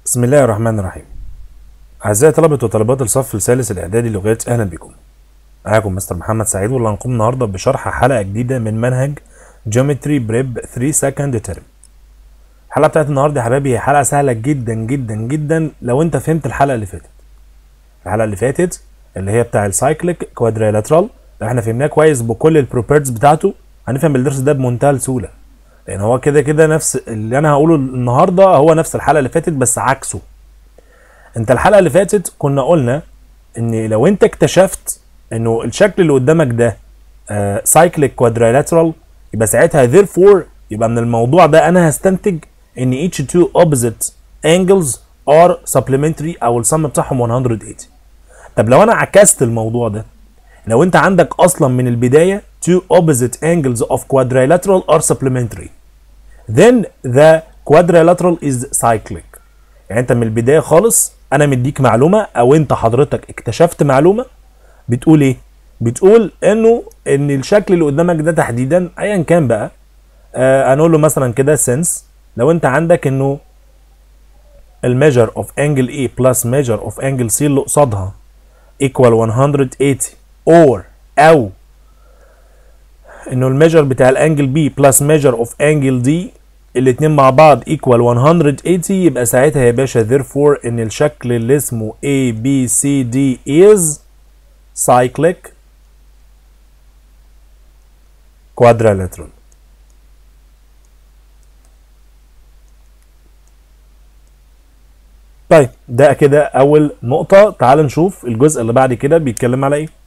بسم الله الرحمن الرحيم أعزائي طلبة وطالبات الصف الثالث الإعدادي لغات أهلا بكم معاكم مستر محمد سعيد واللي هنقوم النهاردة بشرح حلقة جديدة من منهج Geometry Prep 3 Second Term الحلقة بتاعت النهاردة يا حبايبي هي حلقة سهلة جدا جدا جدا لو أنت فهمت الحلقة اللي فاتت الحلقة اللي فاتت اللي هي بتاع السايكليك كوادريلاترال لو احنا فهمناه كويس بكل البروبرتيز بتاعته هنفهم الدرس ده بمنتهى السهولة لان هو كده كده نفس اللي انا هقوله النهارده هو نفس الحلقه اللي فاتت بس عكسه انت الحلقه اللي فاتت كنا قلنا ان لو انت اكتشفت انه الشكل اللي قدامك ده سايكليك كوادريلاترال يبقى ساعتها therefore يبقى من الموضوع ده انا هستنتج ان each two opposite angles are supplementary او السم بتاعهم 180 طب لو انا عكست الموضوع ده لو انت عندك اصلا من البدايه two opposite angles of quadrilateral are supplementary then the quadrilateral is cyclic يعني انت من البدايه خالص انا مديك معلومه او انت حضرتك اكتشفت معلومه بتقول ايه بتقول انه ان الشكل اللي قدامك ده تحديدا ايا كان بقى آه هنقول له مثلا كده since لو انت عندك انه الميجر اوف انجل A بلس ميجر اوف انجل C اللي قصادها equal 180 or او انه الميجر بتاع الانجل بي بلس ميجر اوف انجل دي الاتنين مع بعض equal 180 يبقى ساعتها يا باشا therefore ان الشكل اللي اسمه A B C D is cyclic quadrilateral طيب ده كده اول نقطة تعال نشوف الجزء اللي بعد كده بيتكلم على ايه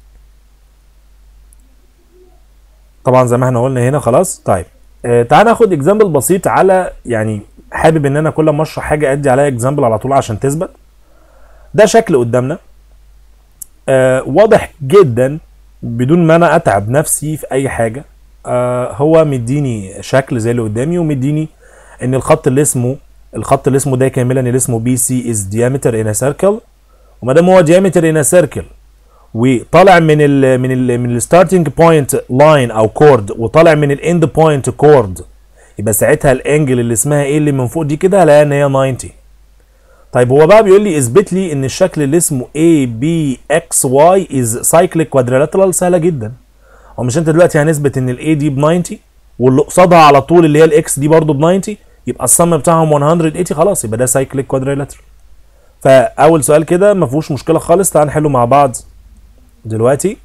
طبعا زي ما احنا قلنا هنا خلاص طيب آه تعال ناخد اكزامبل بسيط على يعني حابب ان انا كل ما اشرح حاجه ادي عليها اكزامبل على طول عشان تثبت ده شكل قدامنا آه واضح جدا بدون ما انا اتعب نفسي في اي حاجه آه هو مديني شكل زي اللي قدامي ومديني ان الخط اللي اسمه الخط اللي اسمه ده كاملا اللي اسمه بي سي از diameter in a circle وما دام هو diameter in a circle وطالع من ال من ال من الستارتنج بوينت لاين او كورد وطالع من الاند بوينت كورد يبقى ساعتها الانجل اللي اسمها ايه اللي من فوق دي كده هلاقيها ان هي 90 طيب هو بقى بيقول لي اثبت لي ان الشكل اللي اسمه A B X Y is cyclic quadrilateral سهله جدا هو مش انت دلوقتي هنثبت ان الاي دي ب 90 واللي قصادها على طول اللي هي الاكس دي برضه ب 90 يبقى الصم بتاعهم 180 خلاص يبقى ده cyclic quadrilateral فاول سؤال كده ما فيهوش مشكله خالص تعال نحله مع بعض دلوقتي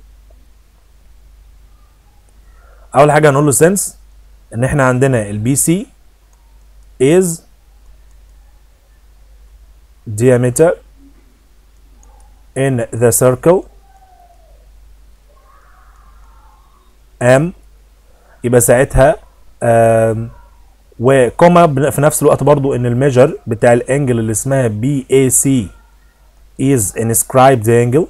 اول حاجه هنقول له سنس ان احنا عندنا البي سي is diameter in the circle m يبقى ساعتها وكوما في نفس الوقت برضو ان الميجر بتاع الانجل اللي اسمها بي اي سي is inscribed angle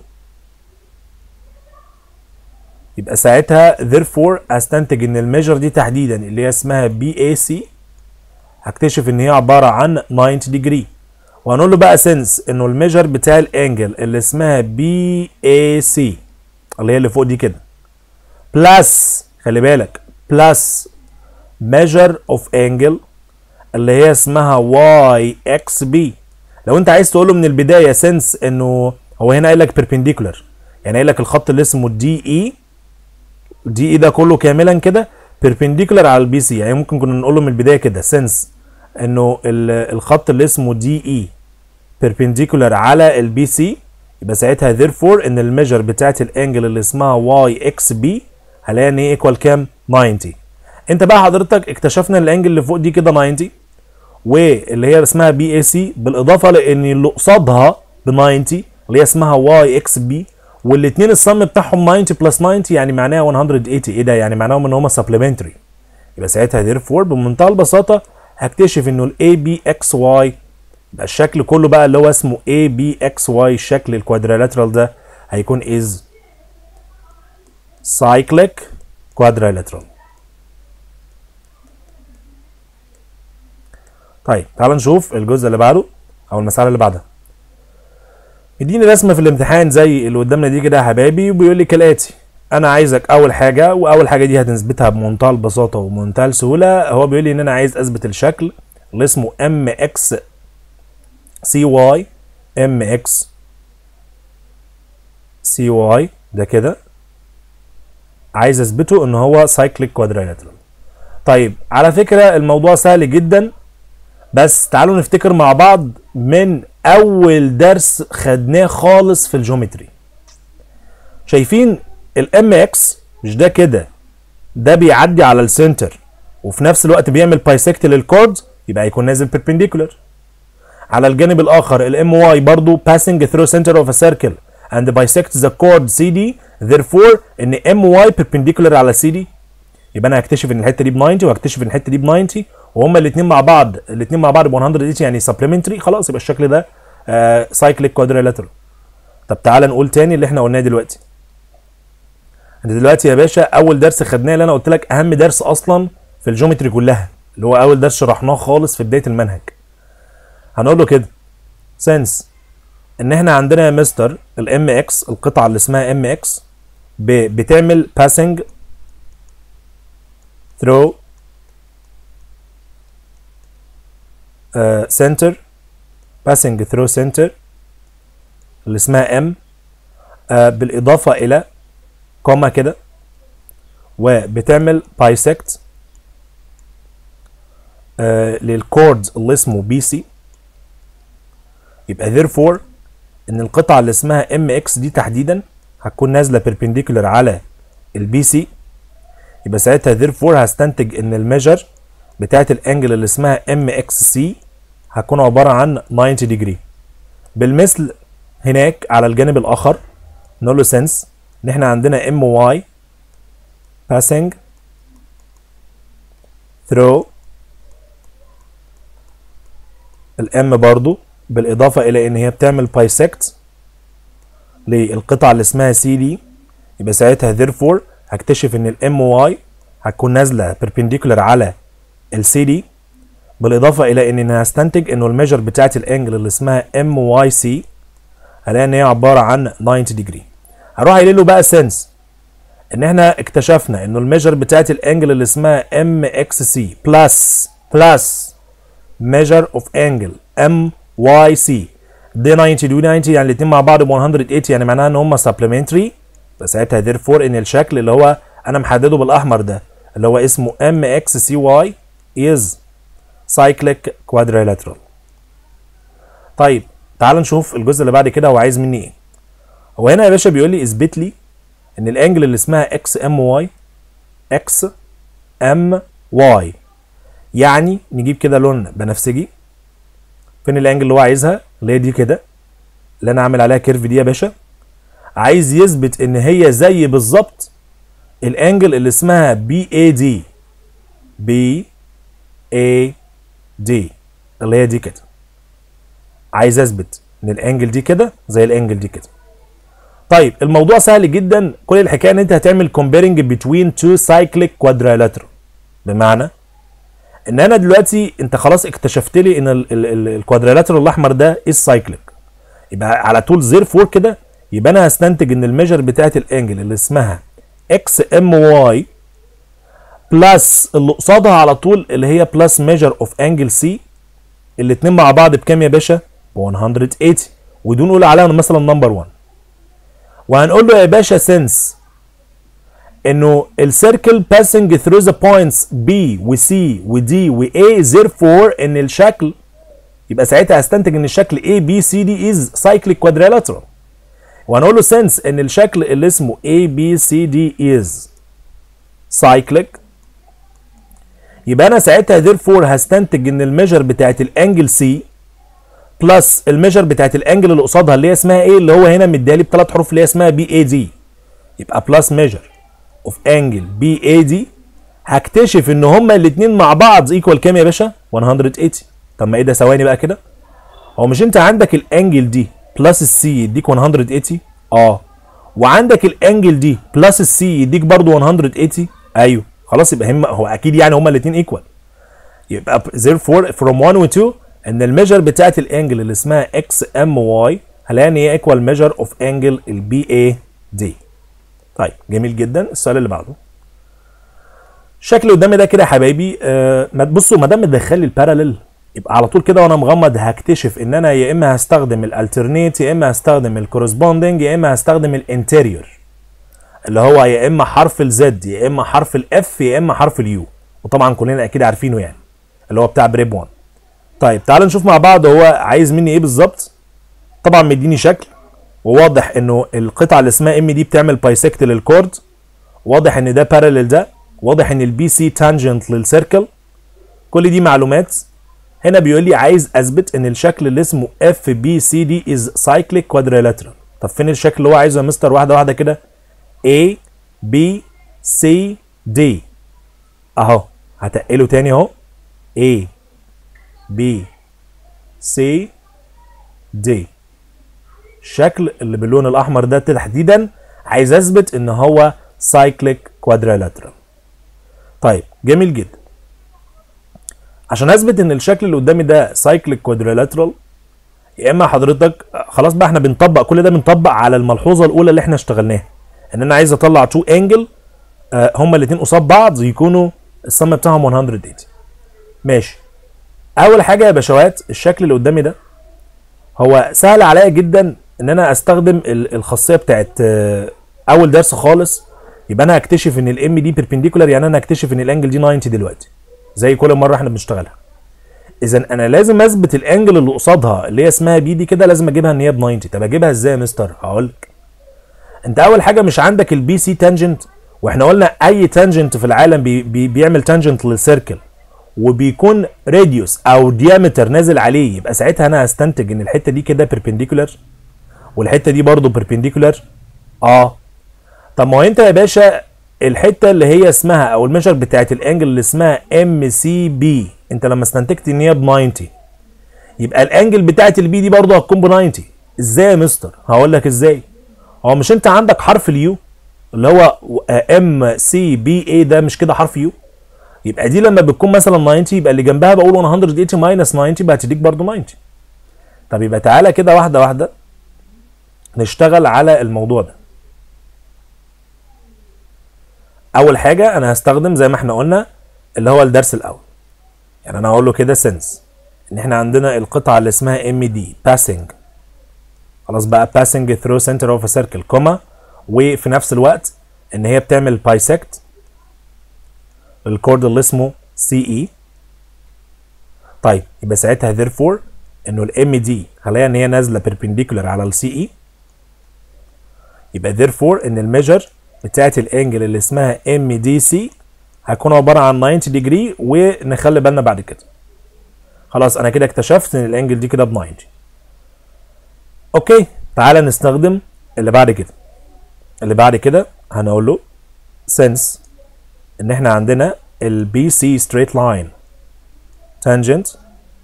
يبقى ساعتها therefore استنتج ان الميجر دي تحديدا اللي هي اسمها بي اي سي هكتشف ان هي عباره عن 90 ديجري وهنقول له بقى سنس انه الميجر بتاع الانجل اللي اسمها بي اي سي اللي هي اللي فوق دي كده بلس خلي بالك بلس measure of angle اللي هي اسمها واي اكس بي لو انت عايز تقول له من البدايه سنس انه هو هنا قايل لك perpendicular يعني قايل لك الخط اللي اسمه دي اي دي اي ده كله كاملا كده بيربنديكولار على البي سي يعني ممكن كنا نقول له من البدايه كده سنس انه الخط اللي اسمه دي اي بيربنديكولار على البي سي يبقى ساعتها therefore ان الميجر بتاعت الانجل اللي اسمها واي اكس بي هلاقي ان هي ايكوال كام 90 انت بقى حضرتك اكتشفنا الانجل اللي فوق دي كده 90 واللي هي اسمها بي اي سي بالاضافه لان اللي قصادها ب 90 اللي هي اسمها واي اكس بي والاثنين الصم بتاعهم 90 بلس 90 يعني معناها 180 ايه ده يعني معناهم ان هم سبلمنتري يبقى ساعتها therefore بمنتهى البساطه هكتشف انه الاي بي اكس واي يبقى الشكل كله بقى اللي هو اسمه اي بي اكس واي الشكل الكوادريلاترال ده هيكون از cyclic quadrilateral طيب تعال نشوف الجزء اللي بعده او المسألة اللي بعدها يديني رسمه في الامتحان زي اللي قدامنا دي كده يا حبايبي وبيقول لي كالاتي انا عايزك اول حاجه واول حاجه دي هتثبتها بمنتهى البساطه ومنتهى السهوله هو بيقول لي ان انا عايز اثبت الشكل اللي اسمه ام اكس سي واي ام اكس سي واي ده كده عايز اثبته ان هو سايكليك كوادريلاترال طيب على فكره الموضوع سهل جدا بس تعالوا نفتكر مع بعض من اول درس خدناه خالص في الجيومتري شايفين الام اكس مش ده كده ده بيعدي على السنتر وفي نفس الوقت بيعمل بايسكت للكورد يبقى هيكون نازل بيربنديكولار على الجانب الاخر الام واي برضو passing through center of a circle and bisects the chord CD therefore ان ام واي perpendicular على CD يبقى انا هكتشف ان الحته دي ب 90 وهكتشف ان الحته دي ب 90 وهما الاثنين مع بعض الاثنين مع بعض ب 180 يعني supplementary خلاص يبقى الشكل ده سايكليك كوادريلاترال طب تعالى نقول تاني اللي احنا قلناه دلوقتي انت دلوقتي يا باشا اول درس خدناه اللي انا قلت لك اهم درس اصلا في الجيومتري كلها اللي هو اول درس شرحناه خالص في بدايه المنهج هنقول له كده سنس ان احنا عندنا يا مستر الام اكس القطعه اللي اسمها ام اكس بتعمل passing through uh, center passing through center اللي اسمها ام uh, بالاضافه الى كوما كده وبتعمل بايسكت آه للكورد اللي اسمه بي سي يبقى therefore ان القطعه اللي اسمها ام اكس دي تحديدا هتكون نازله بيربنديكولار على البي سي يبقى ساعتها therefore هستنتج ان الميجر بتاعت الانجل اللي اسمها ام اكس سي هتكون عباره عن 90 ديجري بالمثل هناك على الجانب الاخر نقول له سنس ان احنا عندنا ام واي passing through الام برضو بالاضافه الى ان هي بتعمل بايسكت للقطعه اللي اسمها سي دي يبقى ساعتها therefore هكتشف ان الام واي هتكون نازله perpendicular على السي دي بالاضافه الى ان انا هستنتج انه الميجر بتاعت الانجل اللي اسمها ام واي سي هلاقي ان هي عباره عن 90 ديجري هروح قايل له بقى سنس ان احنا اكتشفنا انه الميجر بتاعت الانجل اللي اسمها ام اكس سي بلس بلس measure of angle ام واي سي دي 90 دي 90 يعني الاثنين مع بعض ب 180 يعني معناها ان هم supplementary فساعتها therefore ان الشكل اللي هو انا محدده بالاحمر ده اللي هو اسمه ام اكس سي واي is cyclic quadrilateral طيب تعال نشوف الجزء اللي بعد كده هو عايز مني ايه هو هنا يا باشا بيقول لي اثبت لي ان الانجل اللي اسمها اكس ام واي اكس ام واي يعني نجيب كده لون بنفسجي فين الانجل اللي هو عايزها اللي هي دي كده اللي انا عامل عليها كيرف دي يا باشا عايز يثبت ان هي زي بالظبط الانجل اللي اسمها بي اي دي بي اي دي اللي هي دي كده عايز اثبت ان الانجل دي كده زي الانجل دي كده طيب الموضوع سهل جدا كل الحكايه ان انت هتعمل comparing between two cyclic quadrilateral بمعنى ان انا دلوقتي انت خلاص اكتشفت لي ان الكوادريلاترال الاحمر ده از سايكليك يبقى على طول زير فور كده يبقى انا هستنتج ان الميجر بتاعت الانجل اللي اسمها اكس ام واي بلس اللي قصادها على طول اللي هي بلس ميجر اوف انجل سي الاثنين مع بعض بكام يا باشا؟ ب 180 ودي نقول عليها مثلا نمبر 1 وهنقول له يا باشا سنس انه السيركل باسنج ثرو ذا بوينتس B و C و D و A therefore ان الشكل يبقى ساعتها هستنتج ان الشكل A B C D is cyclic quadrilateral وهنقول له سنس ان الشكل اللي اسمه A B C D is cyclic يبقى انا ساعتها therefore هستنتج ان الميجر بتاعت الانجل C بلس الميجر بتاعت الانجل اللي قصادها اللي هي اسمها ايه اللي هو هنا مديالي بثلاث حروف اللي هي اسمها بي اي دي يبقى بلس ميجر اوف انجل بي اي دي هكتشف ان هما الاثنين مع بعض ايكوال كام يا باشا 180 طب ما ايه ده ثواني بقى كده هو مش انت عندك الانجل دي بلس السي يديك 180 اه وعندك الانجل دي بلس السي يديك برضو 180 ايوه خلاص يبقى هم هو اكيد يعني هما الاثنين ايكوال يبقى therefore from 1 و 2 ان الميجر بتاعت الانجل اللي اسمها اكس ام واي هلاقي ان هي ايكوال ميجر اوف انجل البي اي دي طيب جميل جدا السؤال اللي بعده الشكل اللي قدامي ده كده يا حبايبي آه ما تبصوا ما دام مدخل لي الباراليل يبقى على طول كده وانا مغمض هكتشف ان انا يا اما هستخدم الالترنيت يا اما هستخدم الكورسبوندنج يا اما هستخدم الانتيريور اللي هو يا اما حرف الزد يا اما حرف الاف يا اما حرف اليو وطبعا كلنا اكيد عارفينه يعني اللي هو بتاع بريب 1 طيب تعال نشوف مع بعض هو عايز مني ايه بالظبط طبعا مديني شكل وواضح انه القطعه اللي اسمها ام دي بتعمل بايسكت للكورد واضح ان ده بارلل ده واضح ان البي سي تانجنت للسيركل كل دي معلومات هنا بيقول لي عايز اثبت ان الشكل اللي اسمه اف بي سي دي از سايكليك كوادريلاترال طب فين الشكل اللي هو عايزه يا مستر واحده واحده كده A B C D اهو هتقله تاني اهو A B C D الشكل اللي باللون الاحمر ده تحديدا عايز اثبت ان هو سايكليك كوادريلاترال طيب جميل جدا عشان اثبت ان الشكل اللي قدامي ده سايكليك كوادريلاترال يا اما حضرتك خلاص بقى احنا بنطبق كل ده بنطبق على الملحوظه الاولى اللي احنا اشتغلناها ان انا عايز اطلع تو انجل آه هما الاثنين قصاد بعض يكونوا السم بتاعهم 180 ماشي اول حاجه يا باشوات الشكل اللي قدامي ده هو سهل عليا جدا ان انا استخدم الخاصيه بتاعت آه اول درس خالص يبقى انا هكتشف ان الام دي بيربنديكولار يعني انا هكتشف ان الانجل دي 90 دلوقتي زي كل مره احنا بنشتغلها اذا انا لازم اثبت الانجل اللي قصادها اللي هي اسمها بي دي كده لازم اجيبها ان هي ب 90 طب اجيبها ازاي يا مستر هقول لك انت اول حاجه مش عندك البي سي تانجنت واحنا قلنا اي تانجنت في العالم بي بي بيعمل تانجنت للسيركل وبيكون راديوس او ديامتر نازل عليه يبقى ساعتها انا هستنتج ان الحته دي كده بيربنديكولار والحته دي برضه بيربنديكولار اه طب ما هو انت يا باشا الحته اللي هي اسمها او الميجر بتاعت الانجل اللي اسمها ام سي بي انت لما استنتجت ان هي ب 90 يبقى الانجل بتاعت البي دي برضه هتكون ب 90 ازاي يا مستر هقول لك ازاي هو مش انت عندك حرف اليو اللي هو ام سي بي اي ده مش كده حرف يو يبقى دي لما بتكون مثلا 90 يبقى اللي جنبها بقول 180 ماينس 90 يبقى هتديك برضه 90 طب يبقى تعالى كده واحده واحده نشتغل على الموضوع ده اول حاجه انا هستخدم زي ما احنا قلنا اللي هو الدرس الاول يعني انا هقول له كده سنس ان احنا عندنا القطعه اللي اسمها ام دي باسنج خلاص بقى passing through center of a circle كوما وفي نفس الوقت ان هي بتعمل bisect الكورد اللي اسمه سي اي طيب يبقى ساعتها therefore انه الام دي هلاقيها ان هي نازله perpendicular على السي اي يبقى therefore ان الميجر بتاعت الانجل اللي اسمها ام دي سي هتكون عباره عن 90 ديجري ونخلي بالنا بعد كده خلاص انا كده اكتشفت ان الانجل دي كده ب 90 اوكي تعالى نستخدم اللي بعد كده اللي بعد كده هنقول له since ان احنا عندنا ال BC straight line tangent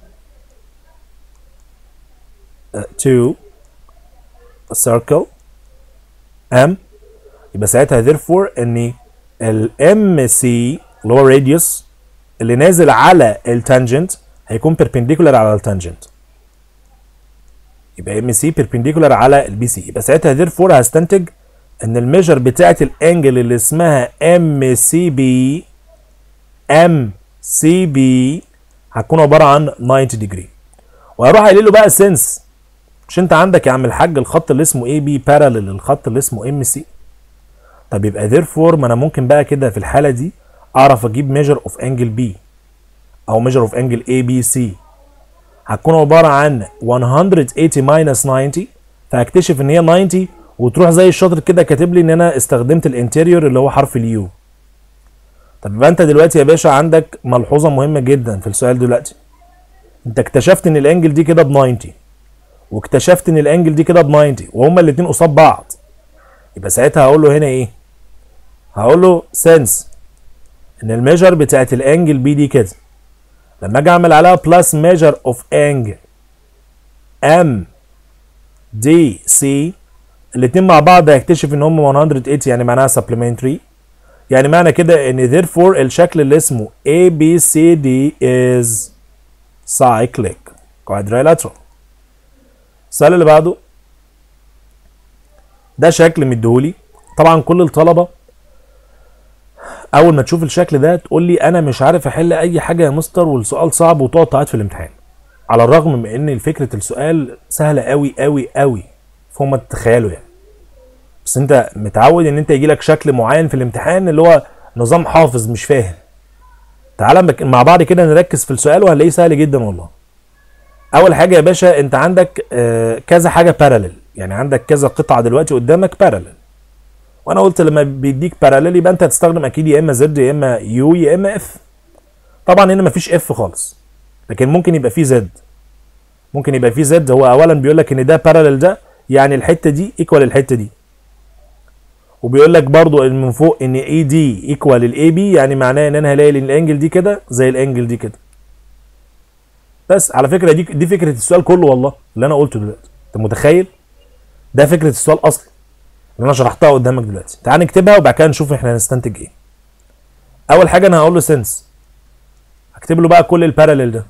uh, to a circle M يبقى ساعتها therefore ان ال MC اللي هو radius اللي نازل على التانجنت هيكون perpendicular على التانجنت يبقى ام سي بيربنديكولار على البي سي يبقى ساعتها therefore هستنتج ان الميجر بتاعت الانجل اللي اسمها ام سي بي ام سي بي هتكون عباره عن 90 ديجري وهروح قايل له بقى سنس مش انت عندك يا عم الحاج الخط اللي اسمه اي بي بارالل للخط اللي اسمه ام سي طب يبقى therefore ما انا ممكن بقى كده في الحاله دي اعرف اجيب ميجر اوف انجل بي او ميجر اوف انجل اي بي سي هتكون عباره عن 180 ماينس 90 فهكتشف ان هي 90 وتروح زي الشاطر كده كاتب لي ان انا استخدمت الانتيريور اللي هو حرف اليو طب يبقى انت دلوقتي يا باشا عندك ملحوظه مهمه جدا في السؤال دلوقتي انت اكتشفت ان الانجل دي كده ب 90 واكتشفت ان الانجل دي كده ب 90 وهما الاثنين قصاد بعض يبقى ساعتها هقول له هنا ايه هقول له سنس ان الميجر بتاعت الانجل بي دي كده لما اجي اعمل عليها بلس ميجر اوف انجل ام دي سي الاثنين مع بعض هيكتشف ان هم 180 يعني معناها supplementary يعني معنى كده ان therefore الشكل اللي اسمه ABCD is cyclic quadrilateral السؤال اللي بعده ده شكل مديهولي طبعا كل الطلبه اول ما تشوف الشكل ده تقول لي انا مش عارف احل اي حاجه يا مستر والسؤال صعب وتقعد تعيط في الامتحان على الرغم من ان فكره السؤال سهله قوي قوي قوي فوق ما تتخيلوا يعني بس انت متعود ان انت يجي لك شكل معين في الامتحان اللي هو نظام حافظ مش فاهم تعالى مك- مع بعض كده نركز في السؤال وهنلاقيه سهل جدا والله اول حاجه يا باشا انت عندك آه، كذا حاجه بارالل يعني عندك كذا قطعه دلوقتي قدامك بارالل وانا قلت لما بيديك بارالل يبقى انت هتستخدم اكيد يا اما زد يا اما يو يا اما اف طبعا هنا مفيش اف خالص لكن ممكن يبقى فيه زد ممكن يبقى فيه زد هو اولا بيقول لك ان ده بارالل ده يعني الحته دي ايكوال الحته دي وبيقول لك برضو ان من فوق ان اي دي ايكوال الاي بي يعني معناه ان انا هلاقي ان الانجل دي كده زي الانجل دي كده بس على فكره دي دي فكره السؤال كله والله اللي انا قلته دلوقتي انت متخيل ده فكره السؤال اصلا اللي انا شرحتها قدامك دلوقتي تعال نكتبها وبعد كده نشوف احنا هنستنتج ايه اول حاجه انا هقول له سنس هكتب له بقى كل الباراليل ده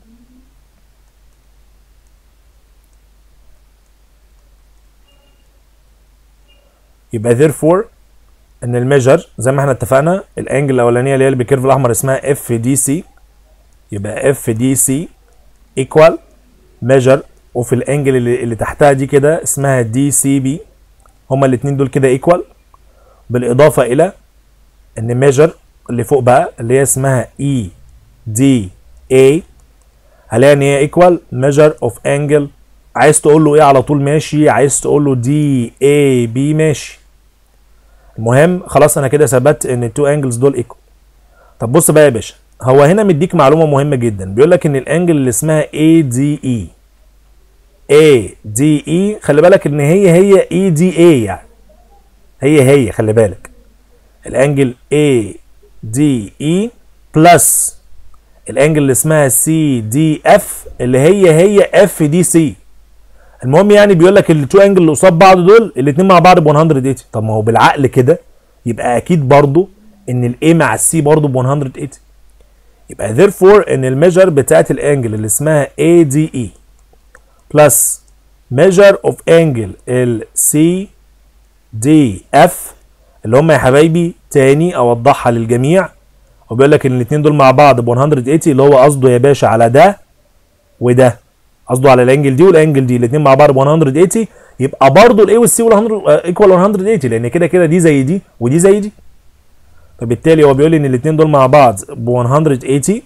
يبقى therefore ان الميجر زي ما احنا اتفقنا الانجل الاولانيه اللي هي اللي بالكيرف الاحمر اسمها اف دي سي يبقى اف دي سي ايكوال ميجر وفي الانجل اللي, اللي تحتها دي كده اسمها دي سي بي هما الاثنين دول كده ايكوال بالاضافه الى ان ميجر اللي فوق بقى اللي هي اسمها اي دي اي هلاقي ان هي ايكوال ميجر اوف انجل عايز تقول له ايه على طول ماشي عايز تقول له دي اي بي ماشي المهم خلاص انا كده ثبت ان التو انجلز دول ايكوال طب بص بقى يا باشا هو هنا مديك معلومه مهمه جدا بيقول لك ان الانجل اللي اسمها اي دي اي اي دي اي خلي بالك ان هي هي اي دي اي يعني هي هي خلي بالك الانجل اي دي اي بلس الانجل اللي اسمها سي دي اف اللي هي هي اف دي سي المهم يعني بيقول لك التو انجل اللي قصاد بعض دول الاثنين مع بعض ب 180 طب ما هو بالعقل كده يبقى اكيد برضو ان الاي مع السي برضو ب 180 يبقى therefore ان الميجر بتاعت الانجل اللي اسمها اي دي اي بلس measure of angle ال سي دي اف اللي هم يا حبايبي تاني اوضحها للجميع وبيقول لك ان الاثنين دول مع بعض ب 180 اللي هو قصده يا باشا على ده وده قصده على الانجل دي والانجل دي الاثنين مع بعض ب 180 يبقى برضه الاي والسي ايكوال 180 لان كده كده دي زي دي ودي زي دي فبالتالي هو بيقول لي ان الاثنين دول مع بعض ب 180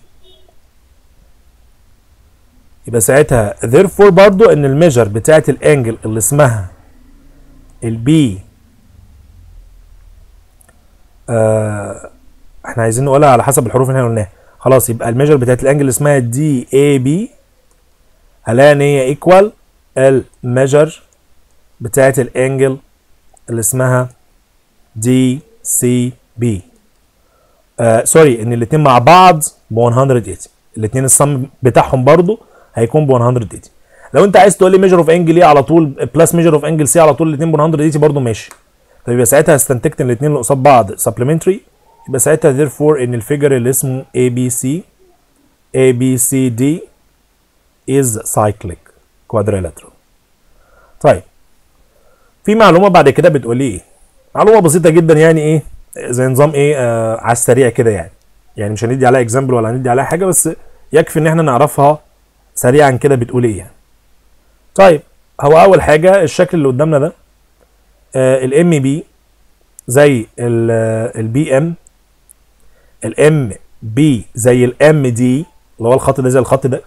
يبقى ساعتها therefore برضو ان الميجر بتاعت الانجل اللي اسمها البي آه احنا عايزين نقولها على حسب الحروف اللي احنا قلناها خلاص يبقى الميجر بتاعت الانجل اللي اسمها دي اي بي هلاقي ان هي ايكوال الميجر بتاعت الانجل اللي اسمها دي سي بي آه سوري ان الاتنين مع بعض ب 180 الاتنين الصم بتاعهم برضو هيكون ب 180 لو انت عايز تقول لي ميجر اوف انجل ايه على طول بلس ميجر اوف انجل سي على طول الاتنين ب 180 برضو ماشي فيبقى ساعتها استنتجت ان الاتنين اللي قصاد بعض سبلمنتري يبقى ساعتها therefore ان الفيجر اللي اسمه اي بي سي اي بي سي دي is cyclic quadrilateral طيب في معلومه بعد كده بتقول لي ايه معلومه بسيطه جدا يعني ايه زي نظام ايه آه على السريع كده يعني يعني مش هندي عليها اكزامبل ولا هندي عليها حاجه بس يكفي ان احنا نعرفها سريعا كده بتقول ايه يعني طيب هو اول حاجه الشكل اللي قدامنا ده آه الام بي زي البي ام الام بي زي الام دي اللي هو الخط ده زي الخط ده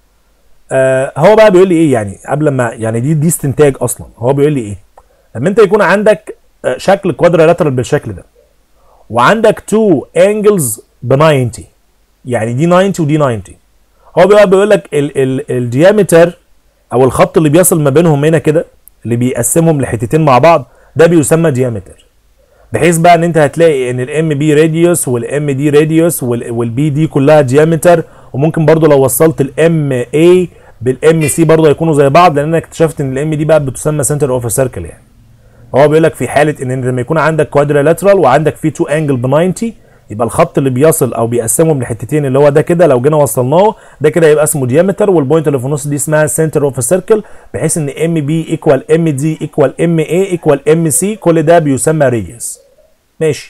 آه هو بقى بيقول لي ايه يعني قبل ما يعني دي دي استنتاج اصلا هو بيقول لي ايه لما انت يكون عندك آه شكل كوادريلاترال بالشكل ده وعندك تو انجلز ب 90 يعني دي 90 ودي 90 هو بقى بيقول لك الديامتر او الخط اللي بيصل ما بينهم هنا كده اللي بيقسمهم لحتتين مع بعض ده بيسمى ديامتر بحيث بقى ان انت هتلاقي ان الام بي راديوس والام دي راديوس والبي دي كلها ديامتر وممكن برضو لو وصلت الام اي بالام سي برضو هيكونوا زي بعض لان انا اكتشفت ان الام دي بقى بتسمى سنتر اوف سيركل يعني هو بيقول لك في حاله ان لما يكون عندك كوادريلاترال وعندك فيه تو انجل ب 90 يبقى الخط اللي بيصل او بيقسمهم لحتتين اللي هو ده كده لو جينا وصلناه ده كده يبقى اسمه ديامتر والبوينت اللي في النص دي اسمها سنتر اوف سيركل بحيث ان ام بي ايكوال ام دي ايكوال ام اي ايكوال ام سي كل ده بيسمى ريديوس ماشي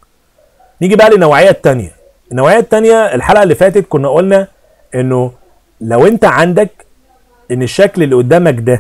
نيجي بقى للنوعيه الثانيه النوعيه الثانيه الحلقه اللي فاتت كنا قلنا انه لو انت عندك ان الشكل اللي قدامك ده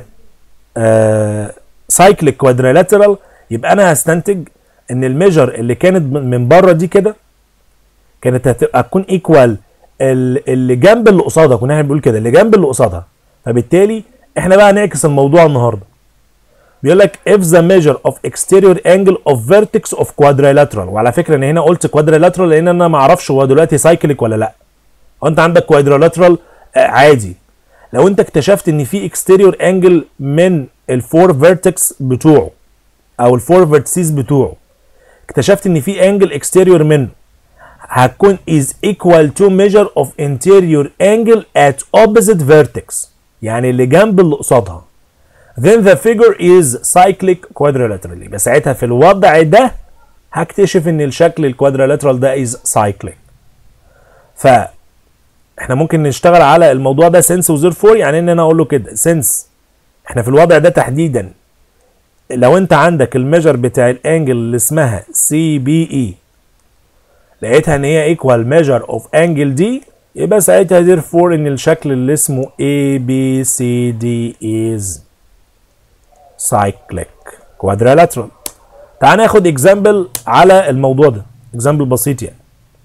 سايكليك كوادريلاترال يبقى انا هستنتج ان الميجر اللي كانت من بره دي كده كانت هتبقى تكون ايكوال اللي جنب اللي قصادها كنا احنا بنقول كده اللي جنب اللي قصادها فبالتالي احنا بقى هنعكس الموضوع النهارده بيقول لك if the measure of exterior angle of vertex of quadrilateral وعلى فكره انا هنا قلت quadrilateral لان انا ما اعرفش هو دلوقتي سايكليك ولا لا هو انت عندك quadrilateral عادي لو انت اكتشفت ان في exterior angle من الفور فيرتكس بتوعه او الفور فيرتسيز بتوعه اكتشفت ان في انجل exterior منه هتكون is equal to measure of interior angle at opposite vertex يعني اللي جنب اللي قصادها then the figure is cyclic quadrilateral يبقى ساعتها في الوضع ده هكتشف ان الشكل الكوادريلاترال ده is cyclic ف احنا ممكن نشتغل على الموضوع ده since و therefore يعني ان انا اقول له كده since احنا في الوضع ده تحديدا لو انت عندك الميجر بتاع الانجل اللي اسمها سي بي اي لقيتها ان هي ايكوال ميجر اوف انجل دي يبقى ساعتها therefore ان الشكل اللي اسمه A B C D is cyclic quadrilateral تعال ناخد اكزامبل على الموضوع ده اكزامبل بسيط يعني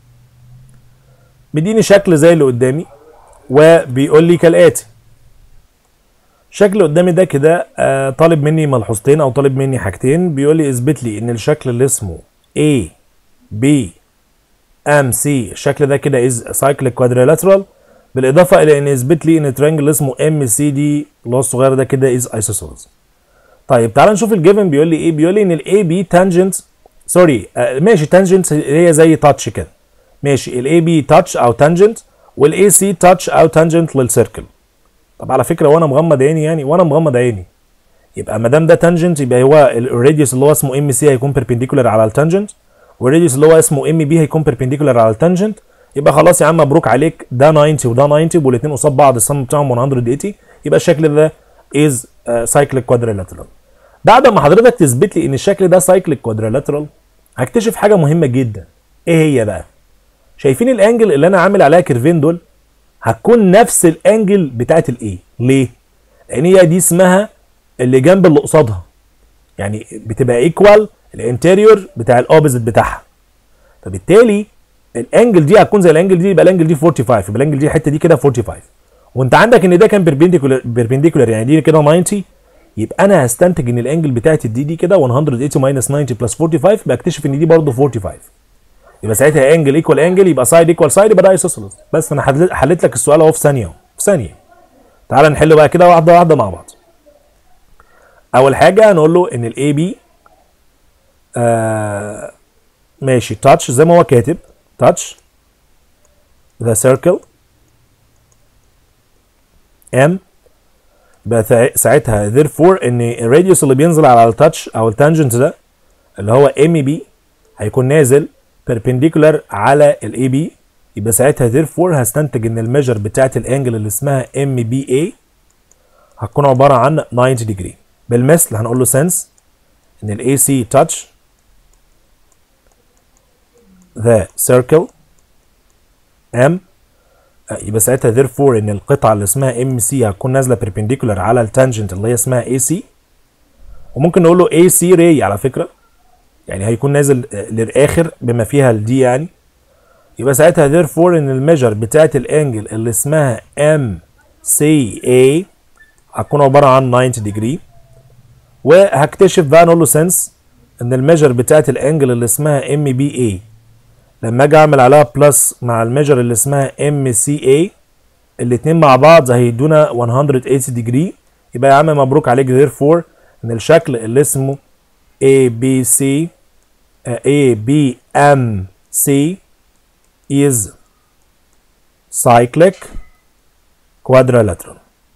مديني شكل زي اللي قدامي وبيقول لي كالاتي الشكل اللي قدامي ده كده آه طالب مني ملحوظتين او طالب مني حاجتين بيقول لي اثبت لي ان الشكل اللي اسمه A B ام سي الشكل ده كده از سايكليك كوادريلاترال بالاضافه الى ان اثبت لي ان الترينجل اللي اسمه ام سي دي اللي هو الصغير ده كده از ايسوسيلز طيب تعال نشوف الجيفن بيقول لي ايه بيقول لي ان الاي بي تانجنت سوري آه ماشي تانجنت هي زي تاتش كده ماشي الاي بي تاتش او تانجنت والاي سي تاتش او تانجنت للسيركل طب على فكره وانا مغمض عيني يعني وانا مغمض عيني يبقى ما دام ده تانجنت يبقى هو الراديوس اللي هو اسمه ام سي هيكون بيربنديكولار على التانجنت والراديوس اللي هو اسمه ام بي هيكون بيربنديكولار على التانجنت يبقى خلاص يا عم مبروك عليك ده 90 وده 90 والاثنين قصاد بعض السم بتاعهم 180 يبقى الشكل ده از سايكليك كوادريلاترال بعد ما حضرتك تثبت لي ان الشكل ده سايكليك كوادريلاترال هكتشف حاجه مهمه جدا ايه هي بقى شايفين الانجل اللي انا عامل عليها كيرفين دول هتكون نفس الانجل بتاعت الايه ليه لان هي دي اسمها اللي جنب اللي قصادها يعني بتبقى ايكوال الانتيريور بتاع الاوبزيت بتاعها فبالتالي الانجل دي هتكون زي الانجل دي يبقى الانجل دي 45 يبقى الانجل دي الحته دي كده 45 وانت عندك ان ده كان بيربنديكولار بيربنديكولار يعني دي كده 90 يبقى انا هستنتج ان الانجل بتاعت الدي دي كده 180 ماينس 90 بلس 45 يبقى اكتشف ان دي برضه 45 يبقى ساعتها انجل ايكوال انجل يبقى سايد ايكوال سايد يبقى ده ايسوسيلس بس انا حليت لك السؤال اهو في ثانيه اهو في ثانيه تعال نحله بقى كده واحده واحده مع بعض اول حاجه هنقول له ان الاي بي آه ماشي تاتش زي ما هو كاتب تاتش ذا سيركل ام يبقى ساعتها therefore ان الراديوس اللي بينزل على التاتش او التانجنت ده اللي هو ام بي هيكون نازل perpendicular على الاي بي يبقى ساعتها therefore هستنتج ان الميجر بتاعت الانجل اللي اسمها ام بي اي هتكون عباره عن 90 degree بالمثل هنقول له since ان الاي سي touch the circle M يبقى ساعتها therefore ان القطعه اللي اسمها ام سي هتكون نازله perpendicular على التانجنت اللي هي اسمها اي سي وممكن نقول له اي سي راي على فكره يعني هيكون نازل للاخر بما فيها الدي يعني يبقى ساعتها therefore ان الميجر بتاعت الانجل اللي اسمها ام سي اي هتكون عباره عن 90 degree وهكتشف بقى نقول له سنس ان الميجر بتاعت الانجل اللي اسمها ام بي اي لما اجي اعمل عليها بلس مع الميجر اللي اسمها ام سي اي الاثنين مع بعض هيدونا 180 ديجري يبقى يا عم مبروك عليك therefore ان الشكل اللي اسمه A B C uh, A B M C is cyclic quadrilateral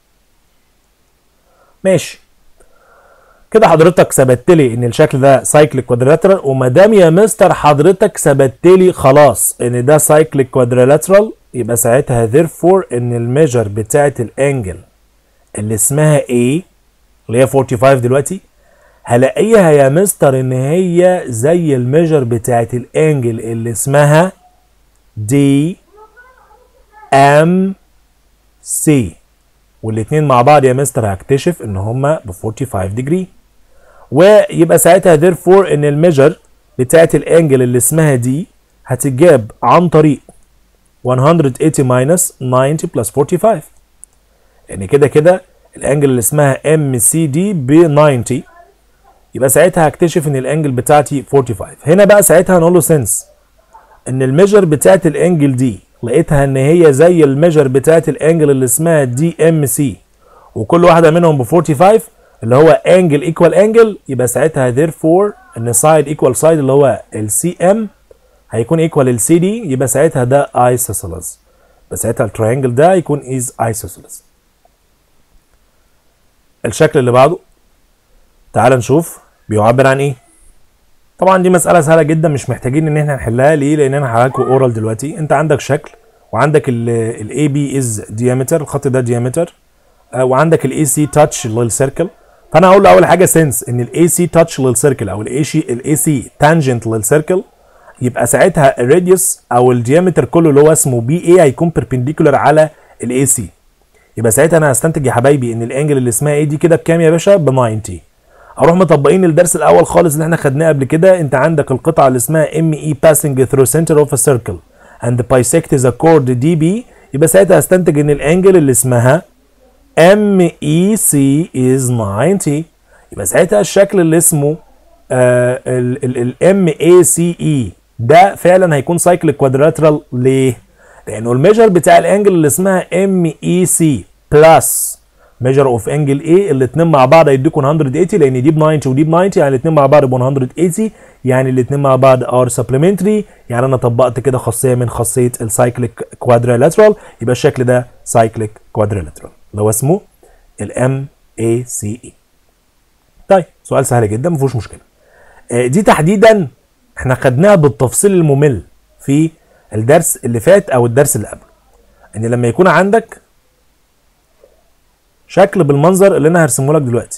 ماشي كده حضرتك ثبت لي ان الشكل ده سايكليك كوادريلاترال وما دام يا مستر حضرتك ثبت لي خلاص ان ده سايكليك كوادريلاترال يبقى ساعتها therefore ان الميجر بتاعت الانجل اللي اسمها A اللي هي 45 دلوقتي هلاقيها يا مستر ان هي زي الميجر بتاعت الانجل اللي اسمها دي ام سي والاتنين مع بعض يا مستر هكتشف ان هما ب 45 ديجري ويبقى ساعتها therefore ان الميجر بتاعت الانجل اللي اسمها دي هتتجاب عن طريق 180 minus 90 plus 45 يعني كده كده الانجل اللي اسمها ام سي دي ب 90 يبقى ساعتها هكتشف ان الانجل بتاعتي 45 هنا بقى ساعتها هنقول له سنس ان الميجر بتاعت الانجل دي لقيتها ان هي زي الميجر بتاعت الانجل اللي اسمها دي ام سي وكل واحده منهم ب 45 اللي هو انجل ايكوال انجل يبقى ساعتها therefore ان سايد ايكوال سايد اللي هو السي ام هيكون ايكوال السي دي يبقى ساعتها ده ايسوسيلس يبقى ساعتها التراينجل ده هيكون از ايسوسيلس الشكل اللي بعده تعال نشوف بيعبر عن ايه طبعا دي مساله سهله جدا مش محتاجين ان احنا نحلها ليه لان انا هحلها لكم اورال دلوقتي انت عندك شكل وعندك الاي بي از ديامتر الخط ده ديامتر وعندك الاي سي تاتش للسيركل فانا هقول له اول حاجه سنس ان الاي سي تاتش للسيركل او الاي سي الاي سي تانجنت للسيركل يبقى ساعتها الراديوس او الديامتر كله اللي هو اسمه بي اي هيكون بيربنديكولار على الاي سي يبقى ساعتها انا هستنتج يا حبايبي ان الانجل اللي اسمها ايه دي كده بكام يا باشا ب 90 اروح مطبقين الدرس الاول خالص اللي احنا خدناه قبل كده انت عندك القطعه اللي اسمها ام اي passing through center of a circle and bisect the chord دي بي يبقى ساعتها هستنتج ان الانجل اللي اسمها ام اي سي از 90 يبقى ساعتها الشكل اللي اسمه الام اي سي اي ده فعلا هيكون سايكل كوادراترال ليه؟ لانه الميجر بتاع الانجل اللي اسمها ام اي سي بلس ميجر اوف انجل ايه الاثنين مع بعض هيديكوا 180 لان دي ب 90 ودي ب 90 يعني الاثنين مع بعض ب 180 يعني الاثنين مع بعض ار سبلمنتري يعني انا طبقت كده خاصيه من خاصيه السايكليك كوادريلاترال يبقى الشكل ده سايكليك كوادريلاترال اللي هو اسمه الام اي سي اي طيب سؤال سهل جدا ما فيهوش مشكله آه دي تحديدا احنا خدناها بالتفصيل الممل في الدرس اللي فات او الدرس اللي قبله ان لما يكون عندك شكل بالمنظر اللي انا هرسمه لك دلوقتي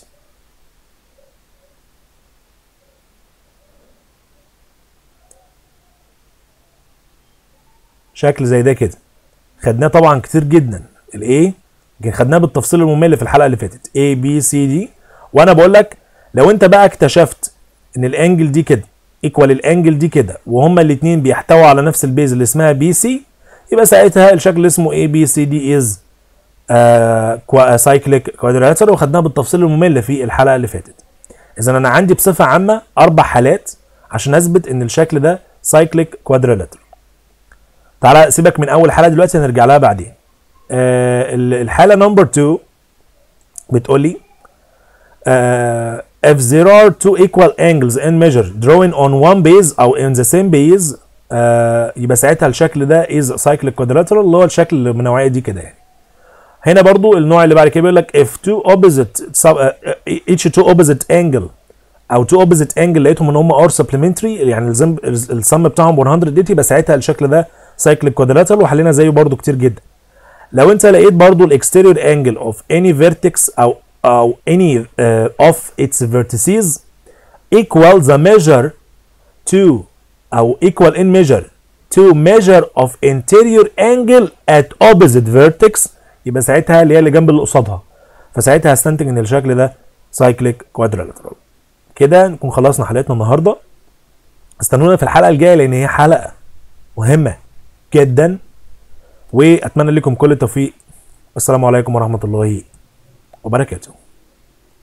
شكل زي ده كده خدناه طبعا كتير جدا الايه يمكن خدناه بالتفصيل الممل في الحلقه اللي فاتت A B C D وانا بقول لك لو انت بقى اكتشفت ان الانجل دي كده ايكوال الانجل دي كده وهما الاثنين بيحتووا على نفس البيز اللي اسمها بي سي يبقى ساعتها الشكل اللي اسمه اي بي سي دي از سايكليك كوادراتر وخدناها بالتفصيل الممل في الحلقه اللي فاتت اذا انا عندي بصفه عامه اربع حالات عشان اثبت ان الشكل ده سايكليك كوادريلاترال تعالى سيبك من اول حاله دلوقتي هنرجع لها بعدين آه الحاله نمبر 2 بتقول لي آه if there are two equal angles in measure drawing on one base او in the same base آه يبقى ساعتها الشكل ده is cyclic quadrilateral اللي هو الشكل اللي من النوعيه دي كده يعني هنا برضو النوع اللي بعد كده بيقول لك if two opposite sub, uh, each two opposite angle او two opposite angle لقيتهم ان هم are supplementary يعني الزم السم بتاعهم 180 يبقى ساعتها الشكل ده cyclic quadrilateral وحلينا زيه برضو كتير جدا لو انت لقيت برضو الاكستيريور angle of any vertex او او any uh, of its vertices equal the measure to او equal in measure to measure of interior angle at opposite vertex يبقى ساعتها اللي هي اللي جنب اللي قصادها فساعتها هستنتج ان الشكل ده سايكليك كوادريلاترال كده نكون خلصنا حلقتنا النهارده استنونا في الحلقه الجايه لان هي حلقه مهمه جدا واتمنى لكم كل التوفيق السلام عليكم ورحمه الله وبركاته